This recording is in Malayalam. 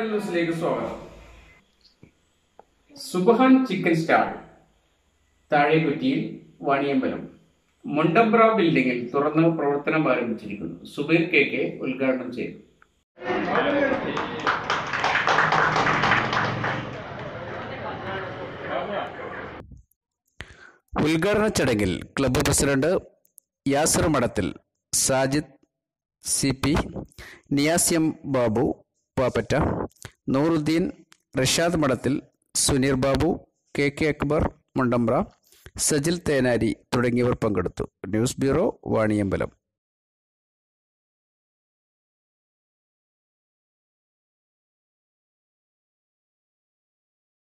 വാണിയമ്പലം ന്യൂസിലേക്ക് സ്വാഗതം സുബഹാൻ ചിക്കൻ സ്റ്റാൾ താഴെക്കുറ്റിയിൽ വാണിയമ്പലം മുണ്ടബ്ര ബിൽഡിംഗിൽ തുറന്ന് പ്രവർത്തനം ആരംഭിച്ചിരിക്കുന്നു സുബീർ കെ കെ ഉദ്ഘാടനം ചെയ്തു ഉദ്ഘാടന ചടങ്ങിൽ club president Yasar Madathil Sajid C P നിയാസ്യം ബാബു പാപ്പറ്റ നൂറുദ്ദീൻ റഷാദ് മഠത്തിൽ സുനീർ ബാബു കെ കെ അക്ബർ മുണ്ടമ്പ്ര സജിൽ തേനാരി തുടങ്ങിയവർ പങ്കെടുത്തു ന്യൂസ് ബ്യൂറോ വാണിയമ്പലം